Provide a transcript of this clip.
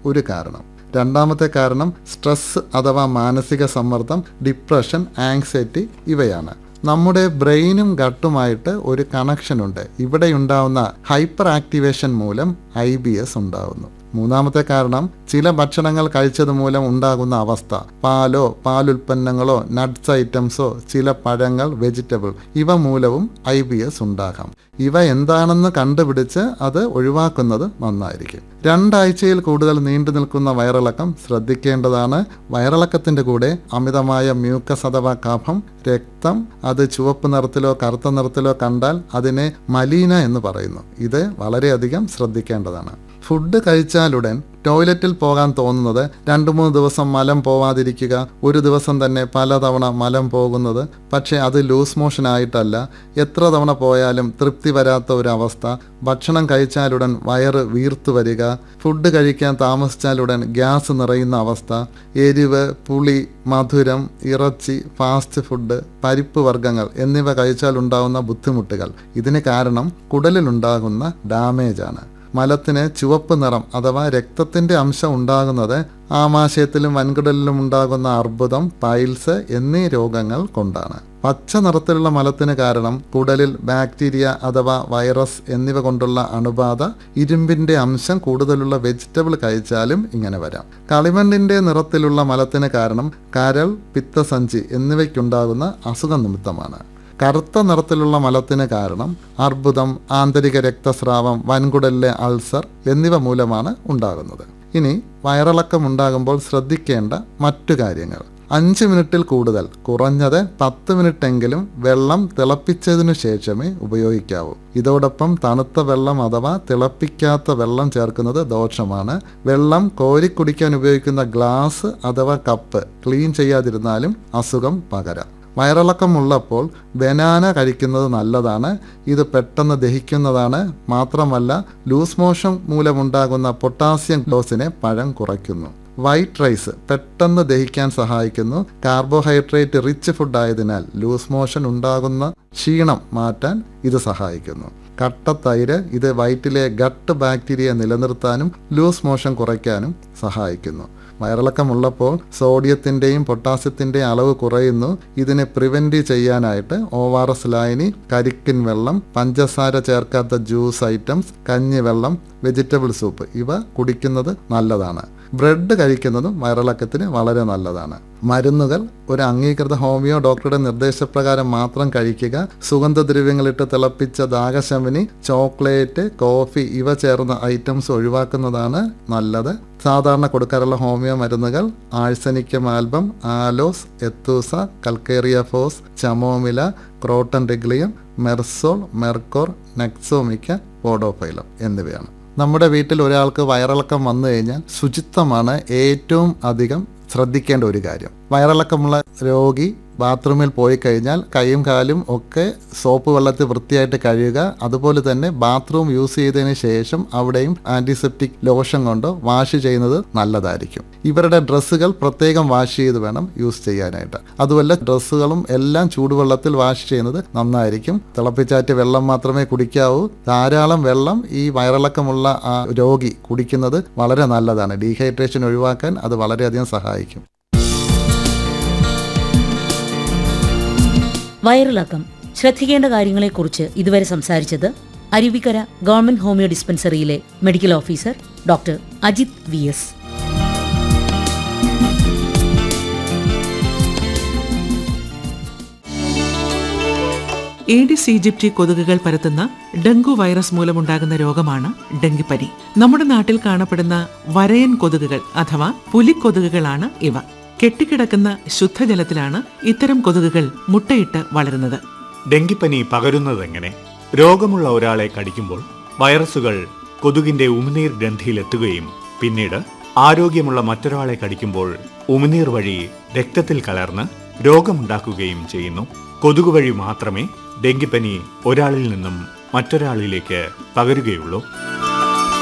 ഒരു കാരണം രണ്ടാമത്തെ കാരണം സ്ട്രെസ് അഥവാ മാനസിക സമ്മർദ്ദം ഡിപ്രഷൻ ആങ്സൈറ്റി ഇവയാണ് നമ്മുടെ ബ്രെയിനും ഗട്ടുമായിട്ട് ഒരു കണക്ഷൻ ഉണ്ട് ഇവിടെ ഉണ്ടാവുന്ന ഹൈപ്പർ ആക്ടിവേഷൻ മൂലം ഐ ബി എസ് ഉണ്ടാവുന്നു മൂന്നാമത്തെ കാരണം ചില ഭക്ഷണങ്ങൾ കഴിച്ചത് മൂലം ഉണ്ടാകുന്ന അവസ്ഥ പാലോ പാലുൽപ്പന്നങ്ങളോ നട്ട്സ് ഐറ്റംസോ ചില പഴങ്ങൾ വെജിറ്റബിൾ ഇവ മൂലവും ഐ ബി എസ് ഉണ്ടാകാം ഇവ എന്താണെന്ന് കണ്ടുപിടിച്ച് അത് ഒഴിവാക്കുന്നത് നന്നായിരിക്കും രണ്ടാഴ്ചയിൽ കൂടുതൽ നീണ്ടു നിൽക്കുന്ന വയറിളക്കം ശ്രദ്ധിക്കേണ്ടതാണ് വയറിളക്കത്തിന്റെ കൂടെ അമിതമായ മ്യൂക്കസ് അഥവാ കഫം രക്തം അത് ചുവപ്പ് നിറത്തിലോ കറുത്ത നിറത്തിലോ കണ്ടാൽ അതിനെ മലീന എന്ന് പറയുന്നു ഇത് വളരെയധികം ശ്രദ്ധിക്കേണ്ടതാണ് ഫുഡ് കഴിച്ചാലുടൻ ടോയ്ലറ്റിൽ പോകാൻ തോന്നുന്നത് രണ്ട് മൂന്ന് ദിവസം മലം പോവാതിരിക്കുക ഒരു ദിവസം തന്നെ പലതവണ മലം പോകുന്നത് പക്ഷേ അത് ലൂസ് മോഷൻ ആയിട്ടല്ല എത്ര തവണ പോയാലും തൃപ്തി വരാത്ത ഒരു അവസ്ഥ ഭക്ഷണം കഴിച്ചാലുടൻ വയറ് വീർത്തു വരിക ഫുഡ് കഴിക്കാൻ താമസിച്ചാലുടൻ ഗ്യാസ് നിറയുന്ന അവസ്ഥ എരിവ് പുളി മധുരം ഇറച്ചി ഫാസ്റ്റ് ഫുഡ് പരിപ്പ് വർഗ്ഗങ്ങൾ എന്നിവ കഴിച്ചാൽ ഉണ്ടാകുന്ന ബുദ്ധിമുട്ടുകൾ ഇതിന് കാരണം കുടലിലുണ്ടാകുന്ന ഡാമേജ് ആണ് മലത്തിന് ചുവപ്പ് നിറം അഥവാ രക്തത്തിന്റെ അംശം ഉണ്ടാകുന്നത് ആമാശയത്തിലും വൻകുടലിലും ഉണ്ടാകുന്ന അർബുദം പൈൽസ് എന്നീ രോഗങ്ങൾ കൊണ്ടാണ് പച്ച നിറത്തിലുള്ള മലത്തിന് കാരണം കുടലിൽ ബാക്ടീരിയ അഥവാ വൈറസ് എന്നിവ കൊണ്ടുള്ള അണുബാധ ഇരുമ്പിന്റെ അംശം കൂടുതലുള്ള വെജിറ്റബിൾ കഴിച്ചാലും ഇങ്ങനെ വരാം കളിമണ്ണിന്റെ നിറത്തിലുള്ള മലത്തിന് കാരണം കരൾ പിത്തസഞ്ചി എന്നിവയ്ക്കുണ്ടാകുന്ന അസുഖ നിമിത്തമാണ് കറുത്ത നിറത്തിലുള്ള മലത്തിന് കാരണം അർബുദം ആന്തരിക രക്തസ്രാവം വൻകുടലിലെ അൾസർ എന്നിവ മൂലമാണ് ഉണ്ടാകുന്നത് ഇനി വയറിളക്കം ഉണ്ടാകുമ്പോൾ ശ്രദ്ധിക്കേണ്ട മറ്റു കാര്യങ്ങൾ അഞ്ച് മിനിറ്റിൽ കൂടുതൽ കുറഞ്ഞത് പത്ത് മിനിറ്റെങ്കിലും വെള്ളം തിളപ്പിച്ചതിനു ശേഷമേ ഉപയോഗിക്കാവൂ ഇതോടൊപ്പം തണുത്ത വെള്ളം അഥവാ തിളപ്പിക്കാത്ത വെള്ളം ചേർക്കുന്നത് ദോഷമാണ് വെള്ളം കോരിക്കുടിക്കാൻ ഉപയോഗിക്കുന്ന ഗ്ലാസ് അഥവാ കപ്പ് ക്ലീൻ ചെയ്യാതിരുന്നാലും അസുഖം പകരാം വയറിളക്കമുള്ളപ്പോൾ ബനാന കഴിക്കുന്നത് നല്ലതാണ് ഇത് പെട്ടെന്ന് ദഹിക്കുന്നതാണ് മാത്രമല്ല ലൂസ് മോഷൻ മൂലമുണ്ടാകുന്ന പൊട്ടാസ്യം ഡോസിനെ പഴം കുറയ്ക്കുന്നു വൈറ്റ് റൈസ് പെട്ടെന്ന് ദഹിക്കാൻ സഹായിക്കുന്നു കാർബോഹൈഡ്രേറ്റ് റിച്ച് ഫുഡ് ആയതിനാൽ ലൂസ് മോഷൻ ഉണ്ടാകുന്ന ക്ഷീണം മാറ്റാൻ ഇത് സഹായിക്കുന്നു കട്ടത്തൈര് ഇത് വയറ്റിലെ ഗട്ട് ബാക്ടീരിയ നിലനിർത്താനും ലൂസ് മോഷൻ കുറയ്ക്കാനും സഹായിക്കുന്നു വയറിളക്കമുള്ളപ്പോൾ സോഡിയത്തിൻ്റെയും പൊട്ടാസ്യത്തിൻ്റെയും അളവ് കുറയുന്നു ഇതിനെ പ്രിവെൻറ്റ് ചെയ്യാനായിട്ട് ഒ ആർ എസ് ലായനി കരിക്കിൻ വെള്ളം പഞ്ചസാര ചേർക്കാത്ത ജ്യൂസ് ഐറ്റംസ് കഞ്ഞിവെള്ളം വെജിറ്റബിൾ സൂപ്പ് ഇവ കുടിക്കുന്നത് നല്ലതാണ് ബ്രെഡ് കഴിക്കുന്നതും വയറിളക്കത്തിന് വളരെ നല്ലതാണ് മരുന്നുകൾ ഒരു അംഗീകൃത ഹോമിയോ ഡോക്ടറുടെ നിർദ്ദേശപ്രകാരം മാത്രം കഴിക്കുക സുഗന്ധദ്രവ്യങ്ങളിട്ട് തിളപ്പിച്ച ദാഹശമനി ചോക്ലേറ്റ് കോഫി ഇവ ചേർന്ന ഐറ്റംസ് ഒഴിവാക്കുന്നതാണ് നല്ലത് സാധാരണ കൊടുക്കാറുള്ള ഹോമിയോ മരുന്നുകൾ arsenicum album aloes aethusa calcarea phos chamomilla croton tiglium merc sol merc cor nux vomica podophyllum എന്നിവയാണ് നമ്മുടെ വീട്ടിൽ ഒരാൾക്ക് വയറിളക്കം വന്നു കഴിഞ്ഞാൽ ശുചിത്വമാണ് ഏറ്റവും അധികം ശ്രദ്ധിക്കേണ്ട ഒരു കാര്യം വയറിളക്കമുള്ള രോഗി ബാത്റൂമിൽ പോയി കഴിഞ്ഞാൽ കൈയും കാലും ഒക്കെ സോപ്പ് വെള്ളത്തിൽ വൃത്തിയായിട്ട് കഴുകുക അതുപോലെ തന്നെ ബാത്റൂം യൂസ് ചെയ്തതിന് ശേഷം അവിടെയും ആന്റിസെപ്റ്റിക് ലോഷൻ കൊണ്ട് വാഷ് ചെയ്യുന്നത് നല്ലതായിരിക്കും ഇവരുടെ ഡ്രസ്സുകൾ പ്രത്യേകം വാഷ് ചെയ്ത് വേണം യൂസ് ചെയ്യാനായിട്ട് അതുപോലെ ഡ്രസ്സുകളും എല്ലാം ചൂടുവെള്ളത്തിൽ വാഷ് ചെയ്യുന്നത് നന്നായിരിക്കും തിളപ്പിച്ചാറ്റ് വെള്ളം മാത്രമേ കുടിക്കാവൂ ധാരാളം വെള്ളം ഈ വയറിളക്കമുള്ള ആ രോഗി കുടിക്കുന്നത് വളരെ നല്ലതാണ് ഡീഹൈഡ്രേഷൻ ഒഴിവാക്കാൻ അത് വളരെയധികം സഹായിക്കും വയറിളക്കം ശ്രദ്ധിക്കേണ്ട കാര്യങ്ങളെക്കുറിച്ച് ഇതുവരെ സംസാരിച്ചത് അരുവിക്കര ഗവൺമെന്റ് ഹോമിയോ ഡിസ്പെൻസറിയിലെ medical officer doctor Ajith V S Aedes aegypti കൊതുകുകൾ പരത്തുന്ന ഡെങ്കു വൈറസ് മൂലമുണ്ടാകുന്ന രോഗമാണ് ഡെങ്കിപ്പനി നമ്മുടെ നാട്ടിൽ കാണപ്പെടുന്ന വരയൻ കൊതുകുകൾ അഥവാ പുലിക്കൊതുകുകളാണ് ഇവ കെട്ടിക്കിടക്കുന്ന ശുദ്ധജലത്തിലാണ് ഇത്തരം കൊതുകുകൾ മുട്ടയിട്ട് വളരുന്നത് ഡെങ്കിപ്പനി പകരുന്നതെങ്ങനെ രോഗമുള്ള ഒരാളെ കടിക്കുമ്പോൾ വൈറസുകൾ കൊതുകിന്റെ ഉമിനീർ ഗ്രന്ഥിയിലെത്തുകയും പിന്നീട് ആരോഗ്യമുള്ള മറ്റൊരാളെ കടിക്കുമ്പോൾ ഉമിനീർ വഴി രക്തത്തിൽ കലർന്ന് രോഗമുണ്ടാക്കുകയും ചെയ്യുന്നു കൊതുക് വഴി മാത്രമേ ഡെങ്കിപ്പനി ഒരാളിൽ നിന്നും മറ്റൊരാളിലേക്ക് പകരുകയുള്ളൂ